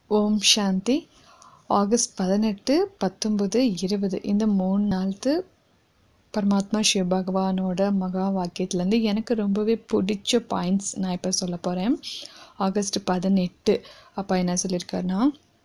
ஓம் சாந்தி August பதினெட்டு பத்தொம்பது இருபது இந்த மூணு நாள்த்து பரமாத்மா சிவ பகவானோட மகா வாக்கியத்துலேருந்து எனக்கு ரொம்பவே பிடிச்ச பாயிண்ட்ஸ் நான் இப்போ சொல்ல போகிறேன் ஆகஸ்ட் பதினெட்டு அப்பா என்ன சொல்லியிருக்காருன்னா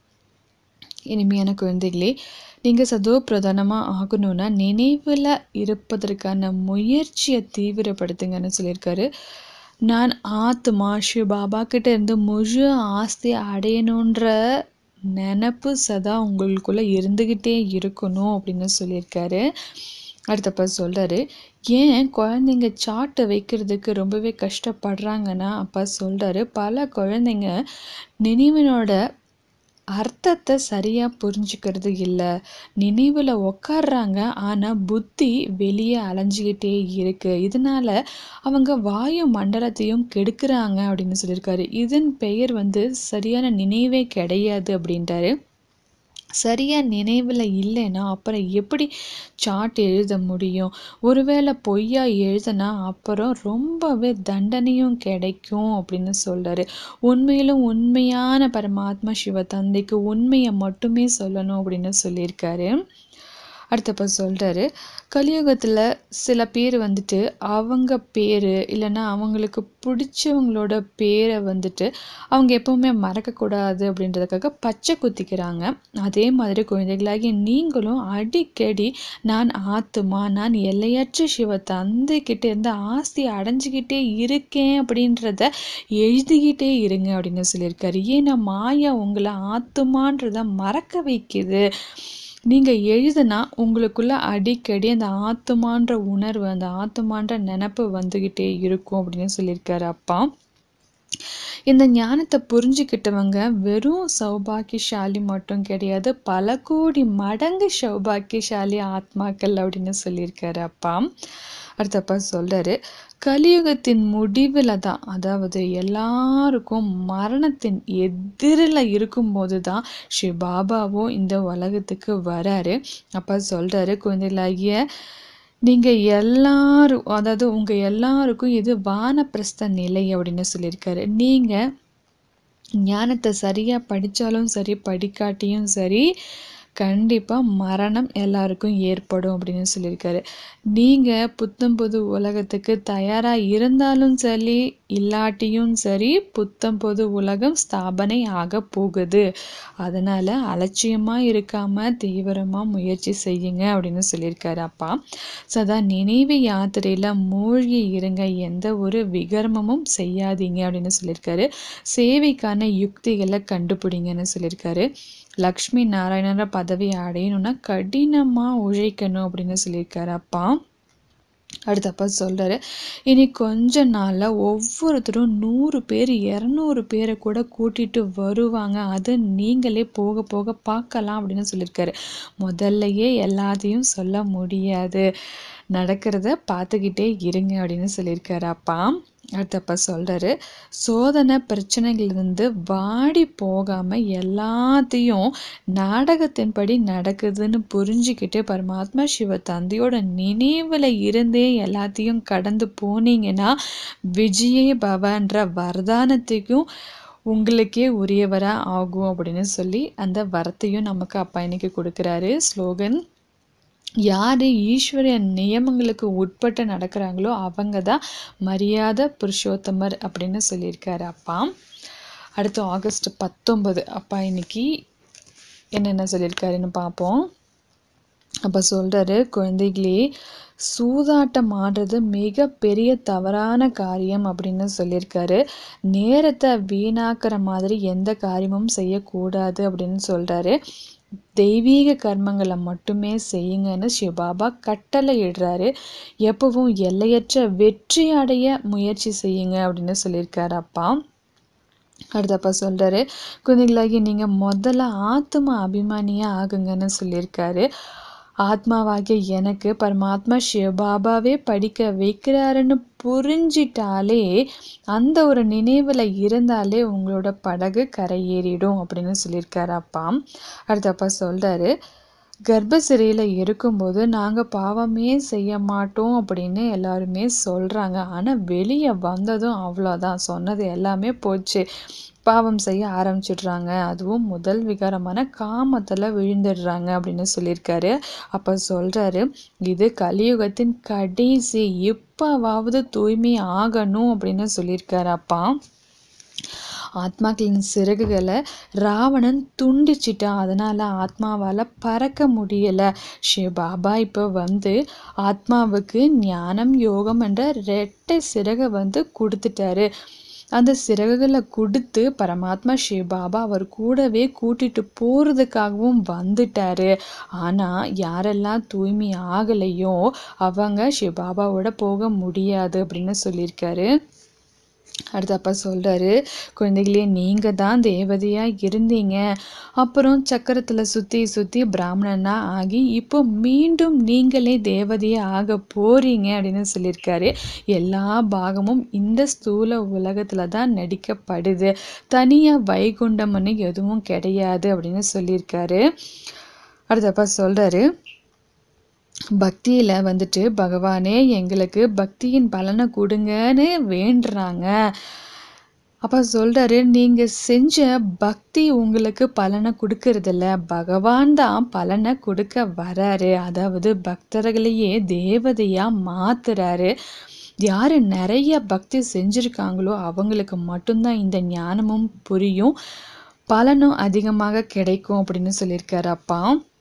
இனிமையான குழந்தைகளே நீங்கள் சதோ பிரதானமாக ஆகணும்னா நினைவில் இருப்பதற்கான முயற்சியை தீவிரப்படுத்துங்கன்னு சொல்லியிருக்காரு நான் ஆத்மா ஸ்ரீ பாபா கிட்ட இருந்து முழு ஆஸ்தி அடையணுன்ற நினப்பு சதா உங்களுக்குள்ளே இருந்துக்கிட்டே இருக்கணும் அப்படின்னு சொல்லியிருக்காரு அடுத்தப்ப சொல்கிறாரு ஏன் குழந்தைங்க சாட்டை வைக்கிறதுக்கு ரொம்பவே கஷ்டப்படுறாங்கன்னா அப்பா சொல்கிறாரு பல குழந்தைங்க நினைவினோட அர்த்தத்தை சரியாக புரிஞ்சுக்கிறது இல்லை நினைவில் உக்காடுறாங்க ஆனால் புத்தி வெளியே அலைஞ்சிக்கிட்டே இருக்குது இதனால அவங்க வாயு மண்டலத்தையும் கெடுக்கிறாங்க அப்படின்னு சொல்லியிருக்காரு இதன் பெயர் வந்து சரியான நினைவே கிடையாது அப்படின்ட்டாரு சரியாக நினைவில் இல்லைன்னா அப்புறம் எப்படி சாட் எழுத முடியும் ஒருவேளை பொய்யா எழுதுனா அப்புறம் ரொம்பவே தண்டனையும் கிடைக்கும் அப்படின்னு சொல்கிறாரு உண்மையிலும் உண்மையான பரமாத்மா சிவ தந்தைக்கு உண்மையை மட்டுமே சொல்லணும் அப்படின்னு சொல்லியிருக்காரு அடுத்தப்ப சொல்கிறாரு கலியுகத்தில் சில பேர் வந்துட்டு அவங்க பேர் இல்லைன்னா அவங்களுக்கு பிடிச்சவங்களோட பேரை வந்துட்டு அவங்க எப்போவுமே மறக்கக்கூடாது அப்படின்றதுக்காக பச்சை குத்திக்கிறாங்க அதே மாதிரி குழந்தைகளாகி நீங்களும் அடிக்கடி நான் ஆத்துமா நான் எல்லையற்ற சிவ தந்தைக்கிட்ட இருந்து ஆஸ்தி அடைஞ்சிக்கிட்டே இருக்கேன் அப்படின்றத எழுதிக்கிட்டே இருங்க அப்படின்னு சொல்லியிருக்காரு ஏன்னா மாயா உங்களை ஆத்துமான்றத மறக்க வைக்குது நீங்கள் எழுதுனா உங்களுக்குள்ள அடிக்கடி அந்த ஆத்துமான்ற உணர்வு அந்த ஆத்துமான்ற நினப்பு வந்துக்கிட்டே இருக்கும் அப்படின்னு சொல்லியிருக்காரு அப்பா இந்த ஞானத்தை புரிஞ்சுக்கிட்டவங்க வெறும் சௌபாக்கியசாலி மட்டும் கிடையாது பல கோடி மடங்கு சௌபாக்கியசாலி ஆத்மாக்கள் அப்படின்னு சொல்லியிருக்காரு அப்பா அடுத்தப்பா சொல்கிறாரு கலியுகத்தின் முடிவில் தான் அதாவது எல்லாருக்கும் மரணத்தின் எதிரில் இருக்கும்போது தான் ஸ்ரீ பாபாவும் இந்த உலகத்துக்கு வராரு அப்பா சொல்கிறாரு குழந்தைகளாகிய நீங்கள் எல்லாரும் அதாவது உங்கள் எல்லாருக்கும் இது வானப்பிரஸ்த நிலை அப்படின்னு சொல்லியிருக்காரு நீங்கள் ஞானத்தை சரியாக படித்தாலும் சரி படிக்காட்டியும் சரி கண்டிப்பாக மரணம் எல்லாருக்கும் ஏற்படும் அப்படின்னு சொல்லியிருக்காரு நீங்கள் புத்தம் புது உலகத்துக்கு தயாராக இருந்தாலும் சரி இல்லாட்டியும் சரி புத்தம் புது உலகம் ஸ்தாபனை ஆக போகுது அதனால் அலட்சியமாக இருக்காமல் தீவிரமாக முயற்சி செய்யுங்க அப்படின்னு சொல்லியிருக்காரு அப்பா சதா நினைவு யாத்திரையில் மூழ்கி இருங்க எந்த ஒரு விகர்மமும் செய்யாதீங்க அப்படின்னு சொல்லியிருக்காரு சேவைக்கான யுக்திகளை கண்டுபிடிங்கன்னு சொல்லியிருக்காரு லக்ஷ்மி நாராயணர பதவி அடையணும்னா கடினமாக உழைக்கணும் அப்படின்னு சொல்லியிருக்காரு அப்பா அடுத்தப்ப சொல்கிறாரு இனி கொஞ்ச நாளில் ஒவ்வொருத்தரும் நூறு பேர் இரநூறு பேரை கூட கூட்டிகிட்டு வருவாங்க அது நீங்களே போக போக பார்க்கலாம் அப்படின்னு சொல்லியிருக்காரு முதல்லையே எல்லாத்தையும் சொல்ல முடியாது நடக்கிறத பார்த்துக்கிட்டே இருங்க அப்படின்னு சொல்லியிருக்காரு அப்பா அடுத்தப்ப சொல்கிறாரு சோதனை பிரச்சனைகள்லேருந்து வாடி போகாமல் எல்லாத்தையும் நாடகத்தின்படி நடக்குதுன்னு புரிஞ்சுக்கிட்டு பரமாத்மா சிவ தந்தையோட நினைவில் இருந்தே எல்லாத்தையும் கடந்து போனீங்கன்னா விஜய பவன்ற வரதானத்துக்கும் உங்களுக்கே உரியவராக ஆகும் அப்படின்னு சொல்லி அந்த வரத்தையும் நமக்கு அப்பா இன்னைக்கு கொடுக்குறாரு ஸ்லோகன் யார் ஈஸ்வரிய நியமங்களுக்கு உட்பட்டு நடக்கிறாங்களோ அவங்க தான் மரியாதை புருஷோத்தமர் அப்படின்னு சொல்லியிருக்காரு அப்பா அடுத்து ஆகஸ்ட் பத்தொம்பது அப்பா இன்னைக்கு என்னென்ன சொல்லியிருக்காருன்னு பார்ப்போம் அப்போ சொல்கிறாரு குழந்தைகளே சூதாட்டம் ஆடுறது மிக பெரிய தவறான காரியம் அப்படின்னு சொல்லியிருக்காரு நேரத்தை வீணாக்கிற மாதிரி எந்த காரியமும் செய்யக்கூடாது அப்படின்னு சொல்கிறாரு தெய்வீக கர்மங்களை மட்டுமே செய்யுங்கன்னு சிவபாபா கட்டளை இடுறாரு எப்பவும் எல்லையற்ற வெற்றி அடைய முயற்சி செய்யுங்க அப்படின்னு சொல்லியிருக்காரு அப்பா அடுத்தப்பா சொல்கிறாரு குழந்தைகளாகி நீங்கள் முதல்ல ஆத்ம அபிமானியாக ஆகுங்கன்னு சொல்லியிருக்காரு ஆத்மாவாகிய எனக்கு பரமாத்மா சிவபாபாவே படிக்க வைக்கிறாருன்னு புரிஞ்சிட்டாலே அந்த ஒரு நினைவில் இருந்தாலே உங்களோட படகு கரையேறிடும் அப்படின்னு சொல்லியிருக்காரு அப்பா அடுத்தப்பா சொல்கிறாரு கர்ப்பசிறையில் இருக்கும்போது நாங்கள் பாவமே செய்ய மாட்டோம் அப்படின்னு எல்லாருமே சொல்கிறாங்க ஆனால் வெளியே வந்ததும் அவ்வளோதான் சொன்னது எல்லாமே போச்சு பாவம் செய்ய ஆரம்பிச்சிடுறாங்க அதுவும் முதல் விகாரமான காமத்தில் விழுந்துடுறாங்க அப்படின்னு சொல்லியிருக்காரு அப்போ சொல்கிறாரு இது கலியுகத்தின் கடைசி இப்போவாவது தூய்மை ஆகணும் அப்படின்னு சொல்லியிருக்காரு அப்பா ஆத்மாக்களின் சிறகுகளை ராவணன் துண்டிச்சிட்டான் அதனால் ஆத்மாவால் பறக்க முடியலை ஸ்ரீ பாபா இப்போ வந்து ஆத்மாவுக்கு ஞானம் யோகம் என்ற ரெட்டை சிறகை வந்து கொடுத்துட்டாரு அந்த சிறகுகளை கொடுத்து பரமாத்மா ஸ்ரீ பாபா அவர் கூடவே கூட்டிட்டு போகிறதுக்காகவும் வந்துட்டாரு ஆனால் யாரெல்லாம் தூய்மை ஆகலையோ அவங்க ஸ்ரீ பாபாவோட போக முடியாது அப்படின்னு சொல்லியிருக்காரு அடுத்து அப்பா சொல்கிறாரு குழந்தைகளே நீங்கள் தான் தேவதையாக இருந்தீங்க அப்புறம் சக்கரத்தில் சுற்றி சுற்றி பிராமணனா ஆகி இப்போ மீண்டும் நீங்களே தேவதையாக ஆக போகிறீங்க அப்படின்னு சொல்லியிருக்காரு எல்லா பாகமும் இந்த ஸ்தூல உலகத்தில் தான் நடிக்கப்படுது தனியாக வைகுண்டம்னு எதுவும் கிடையாது அப்படின்னு சொல்லியிருக்காரு அடுத்தப்பா சொல்கிறாரு பக்தியில் வந்துட்டு பகவானே எங்களுக்கு பக்தியின் பலனை கொடுங்கன்னு வேண்டுறாங்க அப்போ சொல்கிறாரு நீங்கள் செஞ்ச பக்தி உங்களுக்கு பலனை கொடுக்கறதில்ல பகவான் தான் பலனை கொடுக்க வராரு அதாவது பக்தர்களையே தேவதையாக மாத்துறாரு யார் நிறைய பக்தி செஞ்சுருக்காங்களோ அவங்களுக்கு மட்டும்தான் இந்த ஞானமும் புரியும் பலனும் அதிகமாக கிடைக்கும் அப்படின்னு சொல்லியிருக்காரு அப்பா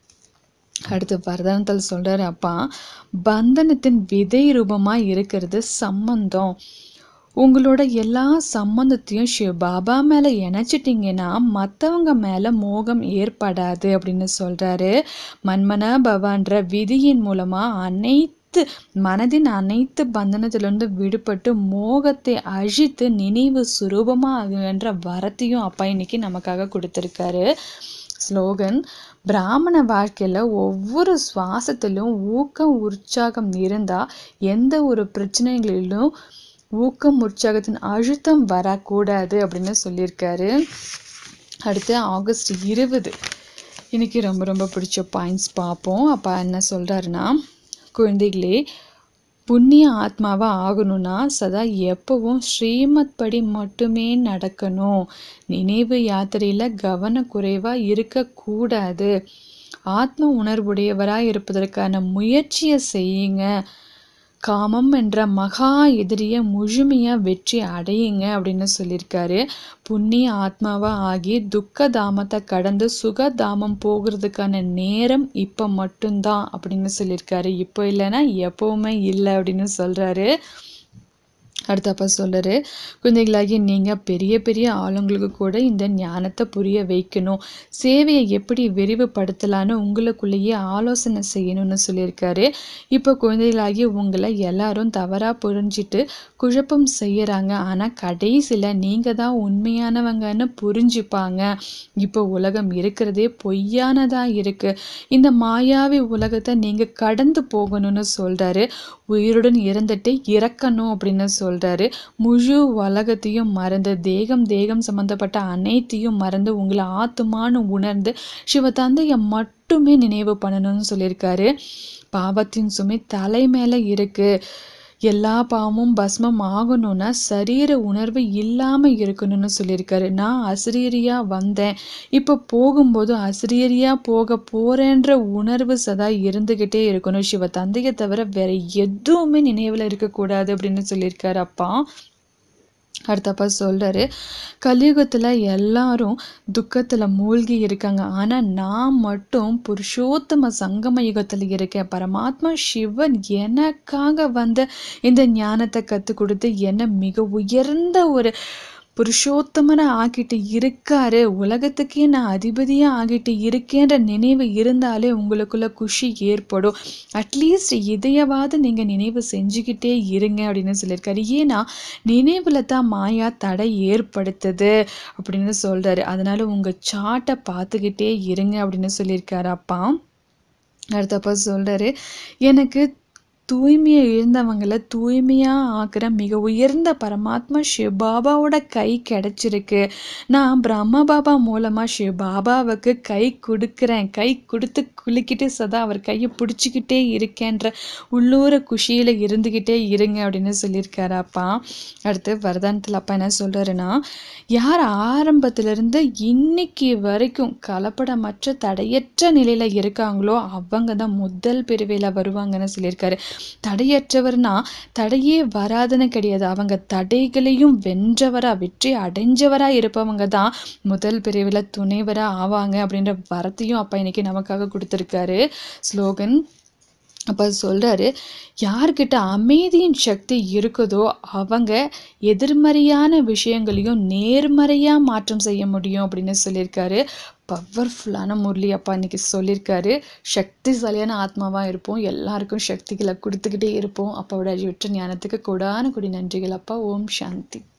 அடுத்து வரதானத்தில் சொல்கிறாரு அப்பா பந்தனத்தின் விதை ரூபமாக இருக்கிறது சம்பந்தம் உங்களோட எல்லா சம்பந்தத்தையும் சிவ பாபா மேலே இணைச்சிட்டிங்கன்னா மற்றவங்க மேலே மோகம் ஏற்படாது அப்படின்னு சொல்கிறாரு மன்மன பவான்ற விதியின் மூலமாக அனைத்து மனதின் அனைத்து பந்தனத்திலிருந்து விடுபட்டு மோகத்தை அழித்து நினைவு சுரூபமாகுன்ற வரத்தையும் அப்பா இன்னைக்கு நமக்காக கொடுத்துருக்காரு ஸ்லோகன் பிராமண வாழ்க்கையில் ஒவ்வொரு சுவாசத்திலும் ஊக்கம் உற்சாகம் இருந்தால் எந்த ஒரு பிரச்சனைகளிலும் ஊக்கம் உற்சாகத்தின் அழுத்தம் வரக்கூடாது அப்படின்னு சொல்லியிருக்காரு அடுத்து ஆகஸ்ட் இருபது இன்னைக்கு ரொம்ப ரொம்ப பிடிச்ச பாயிண்ட்ஸ் பார்ப்போம் அப்போ என்ன சொல்கிறாருன்னா குழந்தைகளே புண்ணிய ஆத்மாவா ஆகணும்னா சதா எப்பவும் ஸ்ரீமத் படி மட்டுமே நடக்கணும் நினைவு யாத்திரையில் கவனக்குறைவாக இருக்கக்கூடாது ஆத்ம உணர்வுடையவராக இருப்பதற்கான முயற்சியை செய்யுங்க காமம் என்ற மகா எதிரிய முழுமையாக வெற்றி அடையுங்க அப்படின்னு சொல்லியிருக்காரு புண்ணிய ஆத்மாவா ஆகி துக்க தாமத்தை கடந்து சுக தாமம் போகிறதுக்கான நேரம் இப்போ மட்டும்தான் அப்படின்னு சொல்லியிருக்காரு இப்போ இல்லைன்னா எப்பவுமே இல்லை அப்படின்னு சொல்கிறாரு அடுத்தப்ப சொல்கிறாரு குழந்தைகளாகி நீங்கள் பெரிய பெரிய ஆளுங்களுக்கு கூட இந்த ஞானத்தை புரிய வைக்கணும் சேவையை எப்படி விரிவுபடுத்தலான்னு உங்களுக்குள்ளேயே ஆலோசனை செய்யணும்னு சொல்லியிருக்காரு இப்போ குழந்தைகளாகி உங்களை எல்லாரும் தவறாக புரிஞ்சிட்டு குழப்பம் செய்யறாங்க ஆனால் கடைசியில் நீங்கள் தான் உண்மையானவங்கன்னு புரிஞ்சுப்பாங்க இப்போ உலகம் இருக்கிறதே பொய்யானதாக இருக்குது இந்த மாயாவி உலகத்தை நீங்கள் கடந்து போகணும்னு சொல்கிறாரு உயிருடன் இறந்துட்டு இறக்கணும் அப்படின்னு சொல்கிறாரு முழு உலகத்தையும் மறந்து தேகம் தேகம் சம்மந்தப்பட்ட அனைத்தையும் மறந்து உங்களை ஆத்துமான்னு உணர்ந்து சிவ தந்தையை மட்டுமே நினைவு பண்ணணும்னு சொல்லியிருக்காரு பாவத்தின் சுமை தலை மேலே இருக்குது எல்லா பாவமும் பஸ்மம் ஆகணும்னா சரீர உணர்வு இல்லாமல் இருக்கணும்னு சொல்லியிருக்காரு நான் அசிரியரியாக வந்தேன் இப்போ போகும்போது அசிரியரியாக போக போகிறேன்ற உணர்வு சதா இருந்துக்கிட்டே இருக்கணும் சிவ தந்தையை தவிர வேற எதுவுமே நினைவில் இருக்கக்கூடாது அப்படின்னு சொல்லியிருக்காரு அப்பா அடுத்தப்பா சொல்கிறாரு கலியுகத்தில் எல்லாரும் துக்கத்தில் மூழ்கி இருக்காங்க ஆனால் நான் மட்டும் புருஷோத்தம சங்கம யுகத்தில் இருக்கேன் பரமாத்மா சிவன் எனக்காக வந்த இந்த ஞானத்தை கற்றுக் கொடுத்து என்னை மிக உயர்ந்த ஒரு புருஷோத்தமனை ஆக்கிட்டு இருக்காரு உலகத்துக்கே நான் அதிபதியாக ஆகிட்டு இருக்கேன்ற நினைவு இருந்தாலே உங்களுக்குள்ள குஷி ஏற்படும் அட்லீஸ்ட் இதையவாது நீங்கள் நினைவு செஞ்சுக்கிட்டே இருங்க அப்படின்னு சொல்லியிருக்காரு ஏன்னா நினைவில் தான் மாயா தடை ஏற்படுத்துது அப்படின்னு சொல்கிறாரு அதனால உங்கள் சார்ட்டை பார்த்துக்கிட்டே இருங்க அப்படின்னு சொல்லியிருக்காரு அப்பா அடுத்தப்ப சொல்கிறாரு எனக்கு தூய்மையை இழந்தவங்களை தூய்மையாக ஆக்குற மிக உயர்ந்த பரமாத்மா சிவபாபாவோட கை கிடைச்சிருக்கு நான் பிரம்ம பாபா மூலமாக சிவபாபாவுக்கு கை கொடுக்குறேன் கை கொடுத்து குலுக்கிட்டு சதா அவர் கையை பிடிச்சிக்கிட்டே இருக்கேன்ற உள்ளூர குஷியில் இருந்துக்கிட்டே இருங்க அப்படின்னு சொல்லியிருக்காரு அப்பா அடுத்து வரதானத்தில் அப்பா என்ன சொல்கிறாருன்னா யார் ஆரம்பத்திலிருந்து இன்னைக்கு வரைக்கும் கலப்படமற்ற தடையற்ற நிலையில் இருக்காங்களோ அவங்க தான் முதல் பிரிவில் வருவாங்கன்னு சொல்லியிருக்காரு தடையற்றவர்னா தடையே வராதுன்னு கிடையாது அவங்க தடைகளையும் வென்றவரா வெற்றி அடைஞ்சவரா இருப்பவங்க தான் முதல் பிரிவில் துணைவரா ஆவாங்க அப்படின்ற வரத்தையும் அப்பா இன்னைக்கு நமக்காக கொடுத்துருக்காரு ஸ்லோகன் அப்போ சொல்கிறாரு யார்கிட்ட அமைதியின் சக்தி இருக்குதோ அவங்க எதிர்மறையான விஷயங்களையும் நேர்மறையாக மாற்றம் செய்ய முடியும் அப்படின்னு சொல்லியிருக்காரு பவர்ஃபுல்லான முரளி அப்பா இன்னைக்கு சொல்லியிருக்காரு சக்திசாலியான ஆத்மாவாக இருப்போம் எல்லாருக்கும் சக்திகளை கொடுத்துக்கிட்டே இருப்போம் அப்பாவோட விட்ட ஞானத்துக்கு கொடான கொடி நன்றிகள் அப்பா ஓம் சாந்தி